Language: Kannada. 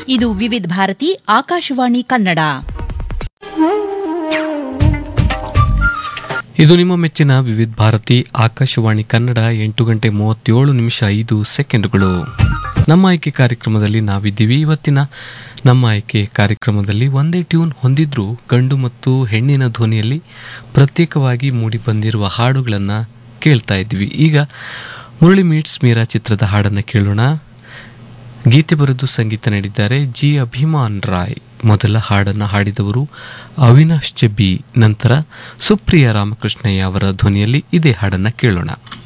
ಇದು ವಿವಿಧ ಭಾರತಿ ಆಕಾಶವಾಣಿ ಕನ್ನಡ ಇದು ನಿಮ್ಮ ಮೆಚ್ಚಿನ ವಿವಿಧ ಭಾರತಿ ಆಕಾಶವಾಣಿ ಕನ್ನಡ ಎಂಟು ಗಂಟೆ ಮೂವತ್ತೇಳು ನಿಮಿಷ ಐದು ಸೆಕೆಂಡುಗಳು ನಮ್ಮ ಆಯ್ಕೆ ಕಾರ್ಯಕ್ರಮದಲ್ಲಿ ನಾವಿದ್ದೀವಿ ಇವತ್ತಿನ ನಮ್ಮ ಆಯ್ಕೆ ಕಾರ್ಯಕ್ರಮದಲ್ಲಿ ಒಂದೇ ಟ್ಯೂನ್ ಹೊಂದಿದ್ರೂ ಗಂಡು ಮತ್ತು ಹೆಣ್ಣಿನ ಧ್ವನಿಯಲ್ಲಿ ಪ್ರತ್ಯೇಕವಾಗಿ ಮೂಡಿ ಬಂದಿರುವ ಹಾಡುಗಳನ್ನು ಕೇಳ್ತಾ ಇದ್ವಿ ಈಗ ಮುರಳಿ ಮೀಟ್ಸ್ ಮೀರಾ ಚಿತ್ರದ ಹಾಡನ್ನು ಕೇಳೋಣ ಗೀತೆ ಬರೆದು ಸಂಗೀತ ನೀಡಿದ್ದಾರೆ ಜಿ ಅಭಿಮಾನ್ ರಾಯ್ ಮೊದಲ ಹಾಡನ್ನು ಹಾಡಿದವರು ಅವಿನಾಶ್ ಚೆಬ್ಬಿ ನಂತರ ಸುಪ್ರಿಯ ರಾಮಕೃಷ್ಣಯ್ಯ ಅವರ ಧ್ವನಿಯಲ್ಲಿ ಇದೇ ಹಾಡನ್ನು ಕೇಳೋಣ